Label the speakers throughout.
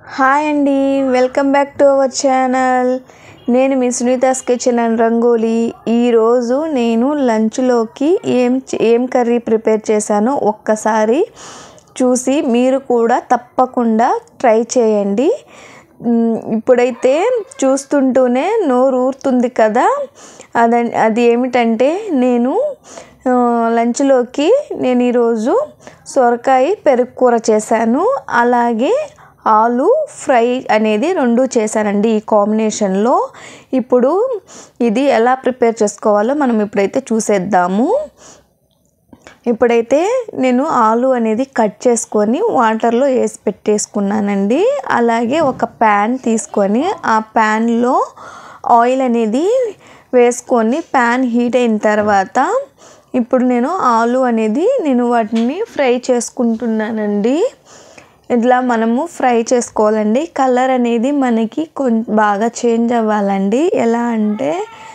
Speaker 1: hi అండి welcome back to our channel నేను మీ సునీతాస్ కిచెన్ అండ్ రంగోలీ ఈరోజు నేను లంచ్లోకి ఏం ఏం కర్రీ ప్రిపేర్ చేశానో ఒక్కసారి చూసి మీరు కూడా తప్పకుండా ట్రై చేయండి మ్, ఇప్పుడైతే చూస్తుంటూనే నోరు ఊరుతుంది కదా అద అది ఏమిటంటే నేను ఆ, లంచ్లోకి నేను ఈరోజు సొరకాయ పెరుగు కూర చేశాను అలాగే ఆలు ఫ్రై అనేది రెండు చేశానండి ఈ కాంబినేషన్లో ఇప్పుడు ఇది ఎలా ప్రిపేర్ చేసుకోవాలో మనం ఇప్పుడైతే చూసేద్దాము ఇప్పుడైతే నేను ఆలు అనేది కట్ చేసుకొని వాటర్లో వేసి పెట్టేసుకున్నానండి అలాగే ఒక ప్యాన్ తీసుకొని ఆ ప్యాన్లో ఆయిల్ అనేది వేసుకొని ప్యాన్ హీట్ అయిన తర్వాత ఇప్పుడు నేను ఆలు అనేది నేను వాటిని ఫ్రై చేసుకుంటున్నానండి ఇట్లా మనము ఫ్రై చేసుకోవాలండి కలర్ అనేది మనకి కొం బాగా చేంజ్ అవ్వాలండి ఎలా అంటే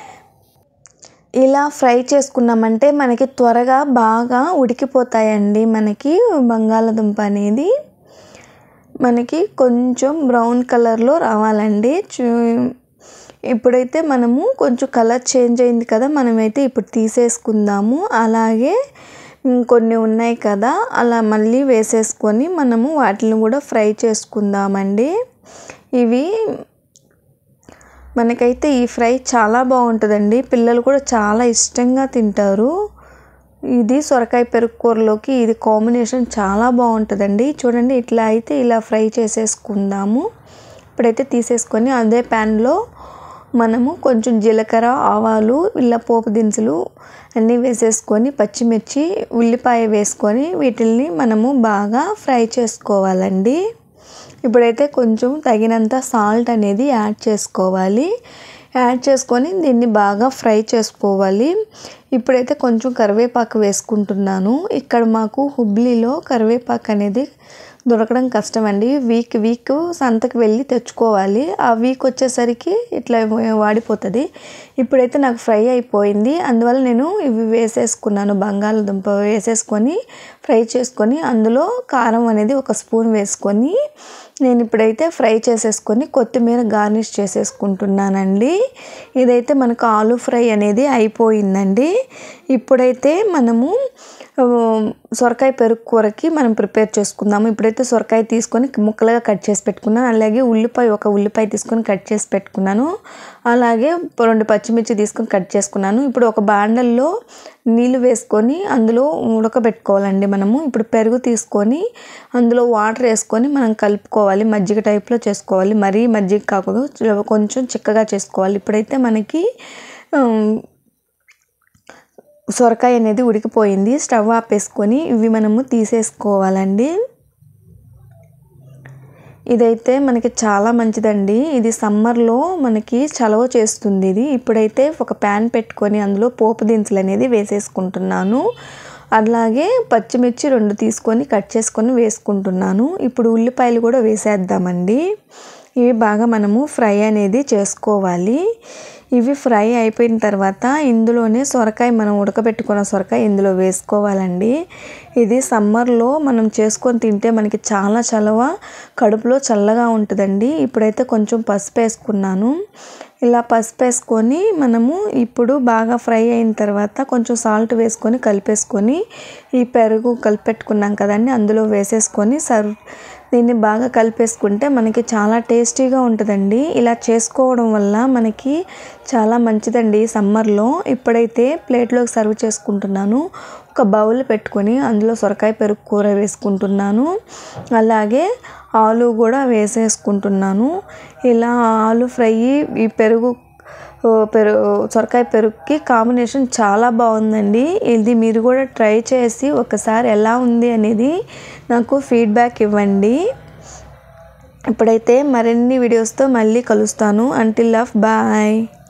Speaker 1: ఇలా ఫ్రై చేసుకున్నామంటే మనకి త్వరగా బాగా ఉడికిపోతాయండి మనకి బంగాళదుంప అనేది మనకి కొంచెం బ్రౌన్ కలర్లో రావాలండి చూ ఇప్పుడైతే మనము కొంచెం కలర్ చేంజ్ అయింది కదా మనమైతే ఇప్పుడు తీసేసుకుందాము అలాగే కొన్ని ఉన్నాయి కదా అలా మళ్ళీ వేసేసుకొని మనము వాటిని కూడా ఫ్రై చేసుకుందామండి ఇవి మనకైతే ఈ ఫ్రై చాలా బాగుంటుందండి పిల్లలు కూడా చాలా ఇష్టంగా తింటారు ఇది సొరకాయ పెరుగు కూరలోకి ఇది కాంబినేషన్ చాలా బాగుంటుందండి చూడండి ఇట్లా అయితే ఇలా ఫ్రై చేసేసుకుందాము ఇప్పుడైతే తీసేసుకొని అదే ప్యాన్లో మనము కొంచెం జీలకర్ర ఆవాలు ఇలా పోపు దినుసులు అన్నీ వేసేసుకొని పచ్చిమిర్చి ఉల్లిపాయ వేసుకొని వీటిల్ని మనము బాగా ఫ్రై చేసుకోవాలండి ఇప్పుడైతే కొంచెం తగినంత సాల్ట్ అనేది యాడ్ చేసుకోవాలి యాడ్ చేసుకొని దీన్ని బాగా ఫ్రై చేసుకోవాలి ఇప్పుడైతే కొంచెం కరివేపాకు వేసుకుంటున్నాను ఇక్కడ మాకు హుబ్లీలో కరివేపాకు అనేది దొరకడం కష్టం అండి వీక్ వీక్ సంతకు వెళ్ళి తెచ్చుకోవాలి ఆ వీక్ వచ్చేసరికి ఇట్లా వాడిపోతుంది ఇప్పుడైతే నాకు ఫ్రై అయిపోయింది అందువల్ల నేను ఇవి వేసేసుకున్నాను బంగాళదుంప వేసేసుకొని ఫ్రై చేసుకొని అందులో కారం అనేది ఒక స్పూన్ వేసుకొని నేను ఇప్పుడైతే ఫ్రై చేసేసుకొని కొత్తిమీర గార్నిష్ చేసేసుకుంటున్నానండి ఇదైతే మనకు ఆలు ఫ్రై అనేది అయిపోయిందండి ఇప్పుడైతే మనము ఆ, సొరకాయ పెరుగు కూరకి మనం ప్రిపేర్ చేసుకుందాము ఇప్పుడైతే సొరకాయ తీసుకొని ముక్కలుగా కట్ చేసి పెట్టుకున్నాను అలాగే ఉల్లిపాయ ఒక ఉల్లిపాయ తీసుకొని కట్ చేసి పెట్టుకున్నాను అలాగే రెండు పచ్చిమిర్చి తీసుకొని కట్ చేసుకున్నాను ఇప్పుడు ఒక బాండల్లో నీళ్ళు వేసుకొని అందులో ఉడకబెట్టుకోవాలండి మనము ఇప్పుడు పెరుగు తీసుకొని అందులో వాటర్ వేసుకొని మనం కలుపుకోవాలి మజ్జిగ టైప్లో చేసుకోవాలి మరీ మజ్జిగ కాకుండా కొంచెం చిక్కగా చేసుకోవాలి ఇప్పుడైతే మనకి ఆ, సొరకాయ అనేది ఉడికిపోయింది స్టవ్ ఆపేసుకొని ఇవి మనము తీసేసుకోవాలండి ఇదైతే మనకి చాలా మంచిదండి ఇది సమ్మర్లో మనకి చలవ చేస్తుంది ఇది ఇప్పుడైతే ఒక ప్యాన్ పెట్టుకొని అందులో పోపు దినుసులు అనేది వేసేసుకుంటున్నాను అలాగే పచ్చిమిర్చి రెండు తీసుకొని కట్ చేసుకొని వేసుకుంటున్నాను ఇప్పుడు ఉల్లిపాయలు కూడా వేసేద్దామండి ఇవి బాగా మనము ఫ్రై అనేది చేసుకోవాలి ఇవి ఫ్రై అయిపోయిన తర్వాత ఇందులోనే సొరకాయ మనం ఉడకబెట్టుకున్న సొరకాయ ఇందులో వేసుకోవాలండి ఇది సమ్మర్లో మనం చేసుకొని తింటే మనకి చాలా చలవ కడుపులో చల్లగా ఉంటుందండి ఇప్పుడైతే కొంచెం పసుపు వేసుకున్నాను ఇలా పసుపు వేసుకొని మనము ఇప్పుడు బాగా ఫ్రై అయిన తర్వాత కొంచెం సాల్ట్ వేసుకొని కలిపేసుకొని ఈ పెరుగు కలిపెట్టుకున్నాం కదండి అందులో వేసేసుకొని సర్వ్ దీన్ని బాగా కలిపేసుకుంటే మనకి చాలా టేస్టీగా ఉంటుందండి ఇలా చేసుకోవడం వల్ల మనకి చాలా మంచిదండి సమ్మర్లో ఇప్పుడైతే ప్లేట్లోకి సర్వ్ చేసుకుంటున్నాను ఒక బౌల్ పెట్టుకొని అందులో సొరకాయ పెరుగు కూర వేసుకుంటున్నాను అలాగే ఆలు కూడా వేసేసుకుంటున్నాను ఇలా ఆలు ఫ్రై ఈ పెరుగు ఓ పెరుగు సొరకాయ పెరుగుకి కాంబినేషన్ చాలా బాగుందండి ఇది మీరు కూడా ట్రై చేసి ఒకసారి ఎలా ఉంది అనేది నాకు ఫీడ్బ్యాక్ ఇవ్వండి ఇప్పుడైతే మరిన్ని వీడియోస్తో మళ్ళీ కలుస్తాను అంటిల్ లవ్ బాయ్